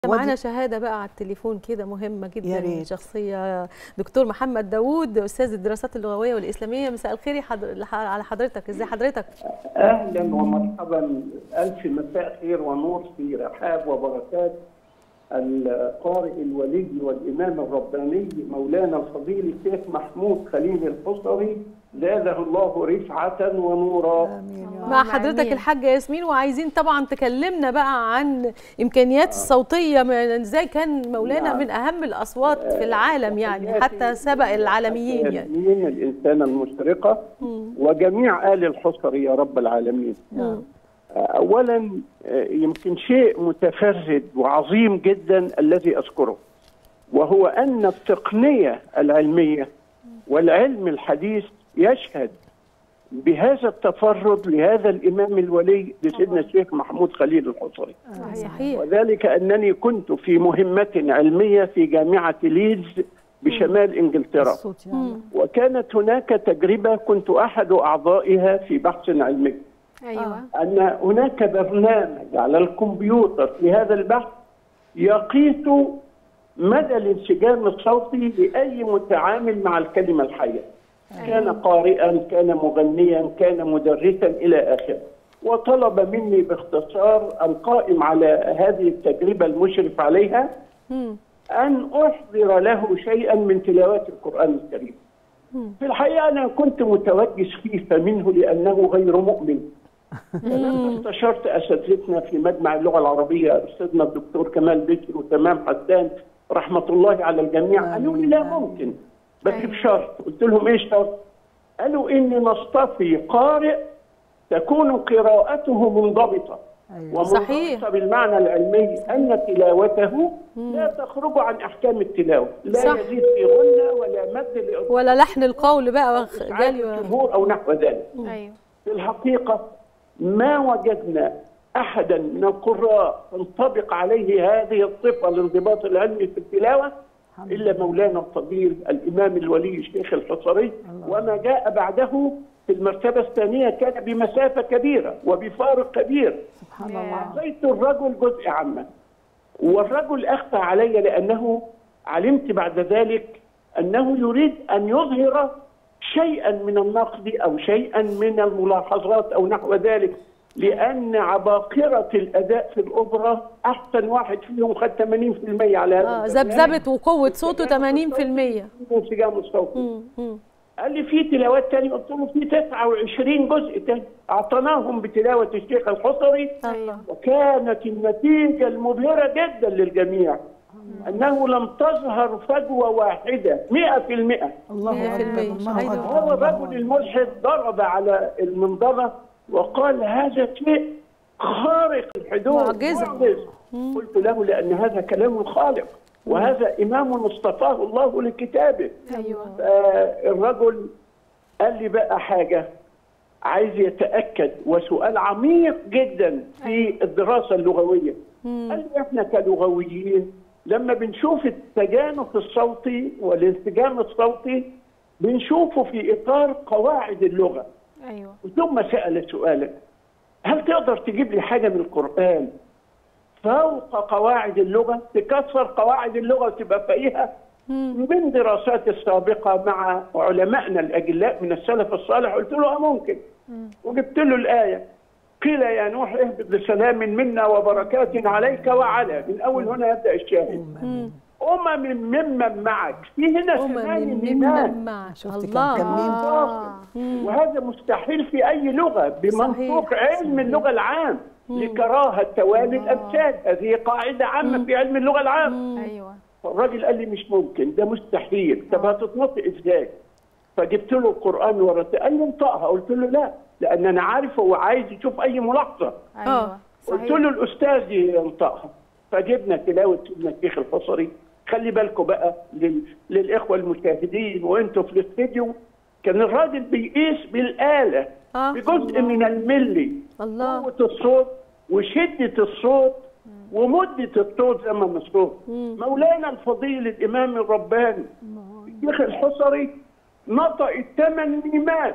معانا شهاده بقى على التليفون كده مهمه يا جدا ريت. شخصيه دكتور محمد داوود استاذ الدراسات اللغويه والاسلاميه مساء الخير يا حضر... لح- على حضرتك ازي حضرتك اهلا ومرحبا الف مساء خير ونور في رحاب وبركات القارئ الولي والامام الرباني مولانا الفضيل الشيخ محمود خليل الحصري زاده الله رفعه ونورا امين يا مع رب. حضرتك آمين. الحاجه ياسمين وعايزين طبعا تكلمنا بقى عن امكانيات الصوتيه من- ازاي كان مولانا نعم. من اهم الاصوات في العالم يعني تحياتي حتى سبق العالميين يعني ياسمين الانسانه المشرقه وجميع ال الحصري يا رب العالمين مم. اولا آه، يمكن شيء متفرد وعظيم جدا الذي اذكره وهو ان التقنيه العلميه والعلم الحديث يشهد بهذا التفرد لهذا الامام الولي لسيدنا الشيخ محمود خليل الحصري صحيح وذلك انني كنت في مهمه علميه في جامعه ليدز بشمال انجلترا الصوت يا الله. وكانت هناك تجربه كنت احد اعضائها في بحث علمي ايوه أن هناك برنامج على الكمبيوتر في هذا البحث يقيس مدى الانسجام الصوتي لأي متعامل مع الكلمة الحية كان قارئا كان مغنيا كان مدرسا إلى آخره وطلب مني باختصار القائم على هذه التجربة المشرف عليها مم. أن أحضر له شيئا من تلاوات القرآن الكريم في الحقيقة أنا كنت متوجس خيفة منه لأنه غير مؤمن فلما استشرت اساتذتنا في مجمع اللغه العربيه استاذنا الدكتور كمال بكر وتمام حسان رحمه الله على الجميع قالوا لي لا ممكن بس بشرط قلت لهم ايه الشرط؟ قالوا ان نصطفي قارئ تكون قراءته منضبطه أيوة. صحيح. ومنضبطه بالمعنى العلمي ان تلاوته لا تخرج عن احكام التلاوه لا صح. يزيد في غنى ولا مد لإضافة ولا لحن القول بقى وخ- جالي و- الجمهور او نحو ذلك ايوه في الحقيقة ما وجدنا أحدا من القراء تنطبق عليه هذه الصفة الانضباط العلمي في التلاوة إلا مولانا الفضيل الإمام الولي الشيخ الحصري وما جاء بعده في المرتبة الثانية كان بمسافة كبيرة وبفارق كبير سبحان الله أعطيت الرجل جزء عامة والرجل أخفى علي لأنه علمت بعد ذلك أنه يريد أن يظهر شيئا من النقد أو شيئا من الملاحظات أو نحو ذلك لأن عباقرة الأداء في الأوبرا أحسن واحد فيهم خد 80% على هذا اه البرنامج. ذبذبه وقوه صوته 80% انسجام الصوت مم. مم. قال لي في تلاوات تاني قلت له في 29 جزء تاني اعطيناهم بتلاوه الشيخ الحصري الله وكانت النتيجة المبهرة جدا للجميع أنه لم تظهر فجوة واحدة 100% الله مية في اكبر المية. الله شهيد. اكبر هذا الله الرجل الملحد ضرب على المنضدة وقال هذا شيء خارق الحدود معجزة. معجز. قلت له لأن هذا كلام الخالق وهذا إمام اصطفاه الله لكتابه ايوه الرجل قال لي بقى حاجة عايز يتأكد وسؤال عميق جدا في الدراسة اللغوية قال لي احنا كلغويين لما بنشوف التجانس الصوتي والانسجام الصوتي بنشوفه في إطار قواعد اللغة ايوه ثم سأل سؤالا هل تقدر تجيب لي حاجة من القرآن فوق قواعد اللغة تكسر قواعد اللغة وتبقى فقيهة من دراسات السابقة مع علمائنا الأجلاء من السلف الصالح قلت له آه ممكن وجبت له الآية قيل يا نوح اهبط بسلام منا وبركات عليك وعلى من أول هنا يبدأ الشاهد أمم ممن معك في هنا ثماني أمم ميمات ممن معك شفت كم الله كم ميم اه وهذا مستحيل في أي لغة بمنطوق صحيح. علم اللغة العام لكراهة توالي الأمثال هذه قاعدة عامة في علم اللغة العام ايوه فالراجل قال لي مش ممكن ده مستحيل طب هتتنطق ازاي؟ فجبت له القرآن ورثه قال لي انطقها قلت له لا لأن أنا عارف هو عايز يشوف أي ملاحظة ايوه قلت صحيح له الأستاذ ينطقها فجبنا تلاوة سيدنا الشيخ الحصري خلي بالكم بقى لل... للإخوة المشاهدين وأنتوا في الاستديو كان الراجل بيقيس بالآلة آه. بجزء من الملي الله قوة الصوت وشدة الصوت ومدة الصوت زمن الصوت مولانا الفضيل الإمام الرباني الشيخ الحصري نطق الثمان ميمات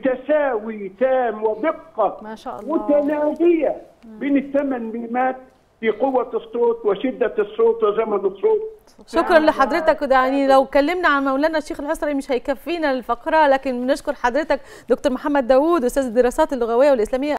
بتساوي تام ودقة ما شاء الله. متناهية بين الثمان ميمات في قوه الصوت وشده الصوت وزمن الصوت شكرا لحضرتك يعني لو اتكلمنا عن مولانا الشيخ الحصري مش هيكفينا الفقره لكن بنشكر حضرتك دكتور محمد داوود استاذ الدراسات اللغويه والاسلاميه